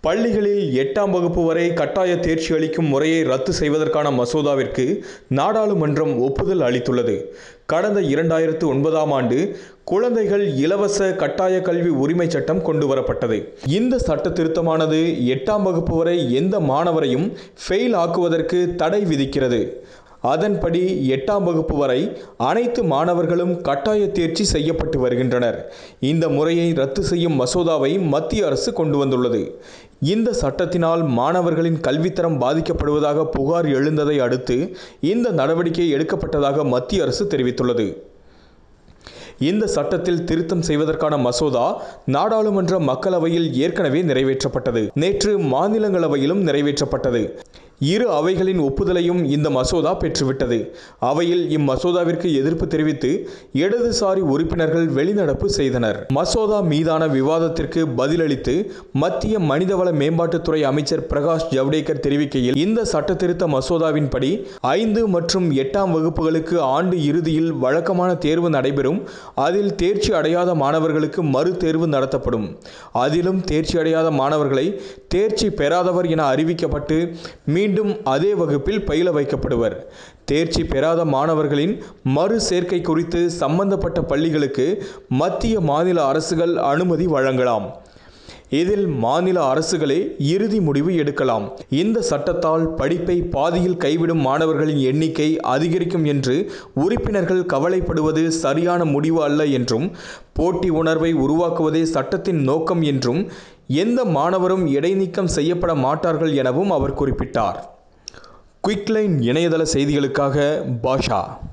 பள்ளிகளில் எட்டாம் வகுப்பு வரை கட்டாய தேர்ச்சி அளிக்கும் முறையை ரத்து செய்வதற்கான மசோதாவிற்கு நாடாளுமன்றம் ஒப்புதல் அளித்துள்ளது கடந்த இரண்டாயிரத்து ஒன்பதாம் ஆண்டு குழந்தைகள் இலவச கட்டாய கல்வி உரிமை சட்டம் கொண்டு வரப்பட்டது இந்த சட்ட திருத்தமானது எட்டாம் வகுப்பு வரை எந்த மாணவரையும் ஃபெயில் ஆக்குவதற்கு தடை விதிக்கிறது அதன்படி எட்டாம் வகுப்பு வரை அனைத்து மாணவர்களும் கட்டாய தேர்ச்சி செய்யப்பட்டு வருகின்றனர் இந்த முறையை ரத்து செய்யும் மசோதாவை மத்திய அரசு கொண்டு வந்துள்ளது இந்த சட்டத்தினால் மாணவர்களின் கல்வித்தரம் பாதிக்கப்படுவதாக புகார் எழுந்ததை அடுத்து இந்த நடவடிக்கை எடுக்கப்பட்டதாக மத்திய அரசு தெரிவித்துள்ளது இந்த சட்டத்தில் திருத்தம் செய்வதற்கான மசோதா நாடாளுமன்ற மக்களவையில் ஏற்கனவே நிறைவேற்றப்பட்டது நேற்று மாநிலங்களவையிலும் நிறைவேற்றப்பட்டது இரு அவைகளின் ஒப்புதலையும் இந்த மசோதா பெற்றுவிட்டது அவையில் இம்மசோதாவிற்கு எதிர்ப்பு தெரிவித்து இடதுசாரி உறுப்பினர்கள் வெளிநடப்பு செய்தனர் மசோதா மீதான விவாதத்திற்கு பதிலளித்து மத்திய மனிதவள மேம்பாட்டுத்துறை அமைச்சர் பிரகாஷ் ஜவ்டேகர் தெரிவிக்கையில் இந்த சட்ட திருத்த மசோதாவின்படி ஐந்து மற்றும் எட்டாம் வகுப்புகளுக்கு ஆண்டு இறுதியில் வழக்கமான தேர்வு நடைபெறும் அதில் தேர்ச்சி அடையாத மாணவர்களுக்கு மறு தேர்வு நடத்தப்படும் அதிலும் தேர்ச்சி அடையாத மாணவர்களை தேர்ச்சி பெறாதவர் என அறிவிக்கப்பட்டு மீண்டும் அதே வகுப்பில் பயில வைக்கப்படுவர் தேர்ச்சி பெறாத மாணவர்களின் மறு சேர்க்கை குறித்து சம்பந்தப்பட்ட பள்ளிகளுக்கு மத்திய மாநில அரசுகள் அனுமதி வழங்கலாம் இதில் மாநில அரசுகளே இறுதி முடிவு எடுக்கலாம் இந்த சட்டத்தால் படிப்பை பாதியில் கைவிடும் மாணவர்களின் எண்ணிக்கை அதிகரிக்கும் என்று உறுப்பினர்கள் கவலைப்படுவது சரியான முடிவு அல்ல என்றும் போட்டி உணர்வை உருவாக்குவதே சட்டத்தின் நோக்கம் என்றும் எந்த மாணவரும் இடைநீக்கம் செய்யப்பட மாட்டார்கள் எனவும் அவர் குறிப்பிட்டார் குயிக்லைன் இணையதள செய்திகளுக்காக பாஷா